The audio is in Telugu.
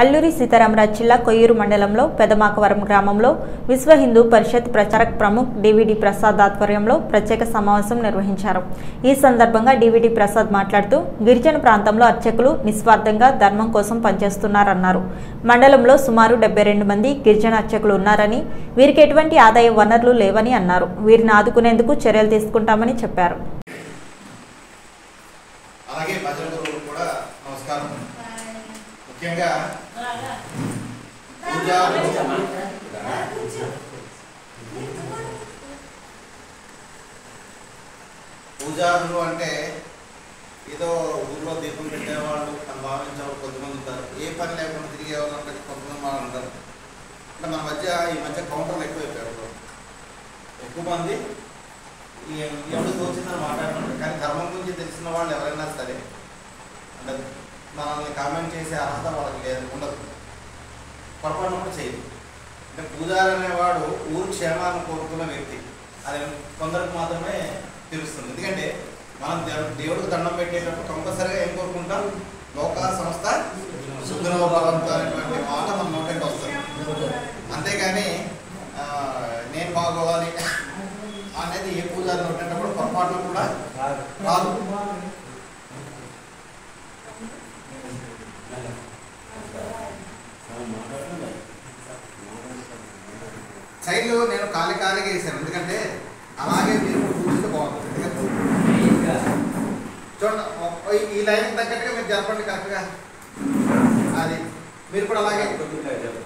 అల్లూరి సీతారామరాజు జిల్లా కొయ్యూరు మండలంలో పెదమాకవరం గ్రామంలో విశ్వ హిందూ పరిషత్ ప్రచారక్ ప్రముఖ్ డివిడి ప్రసాద్ ఆధ్వర్యంలో ప్రత్యేక సమావేశం నిర్వహించారు ఈ సందర్భంగా డివిడి ప్రసాద్ మాట్లాడుతూ గిరిజన ప్రాంతంలో అర్చకులు నిస్వార్థంగా ధర్మం కోసం పనిచేస్తున్నారన్నారు మండలంలో సుమారు డెబ్బై రెండు మంది గిరిజన అర్చకులు ఉన్నారని వీరికి ఎటువంటి ఆదాయ వనరులు లేవని అన్నారు వీరిని ఆదుకునేందుకు చర్యలు తీసుకుంటామని చెప్పారు అలాగే భజన గురువులు కూడా నమస్కారం ముఖ్యంగా పూజారులు పూజారులు అంటే ఏదో ఊర్లో దీపం పెట్టేవాళ్ళు అని భావించేవాళ్ళు కొంతమంది ఉంటారు ఏ పని లేకుండా తిరిగే వాళ్ళు అంటే కొంతమంది వాళ్ళు ఉంటారు అంటే మన మధ్య ఈ మధ్య కౌంటర్లు ఎక్కువైపోయారు ఎక్కువ మంది ఈ ఎవరు తోచిందని మాట్లాడుతున్నారు కానీ ధర్మం గురించి తెలిసిన వాళ్ళు ఎవరైనా సరే అంటే మనల్ని కామెంట్ చేసే అర్హత వాళ్ళకి లేదు ఉండదు పొరపాటు కూడా చేయదు అంటే పూజారి అనేవాడు ఊరు క్షేమాన్ని కోరుకున్న వ్యక్తి అది కొందరికి మాత్రమే తెలుస్తుంది ఎందుకంటే మనం దేవు- దేవుడికి దండం పెట్టేటప్పుడు కంపల్సరీగా ఏం కోరుకుంటాం లోక సంస్థ సుగ్రహభవంతు అనేటువంటి మాట మన నోటికి వస్తుంది అంతేగాని ఆ, నేను బాగోవాలి అనేది ఏ పూజారి నోటేటప్పుడు పొరపాట్లు కూడా రాదు శైలు నేను ఖాళీ ఖాళీగా వేసాను ఎందుకంటే అలాగే మీరు కూడా కూర్చుంటే బాగుంటుంది ఎందుకంటే చూడండి ఓ- ఈ- ఈ లైన్ తగ్గట్టుగా మీరు జరపండి కరెక్ట్గా అది మీరు కూడా అలాగే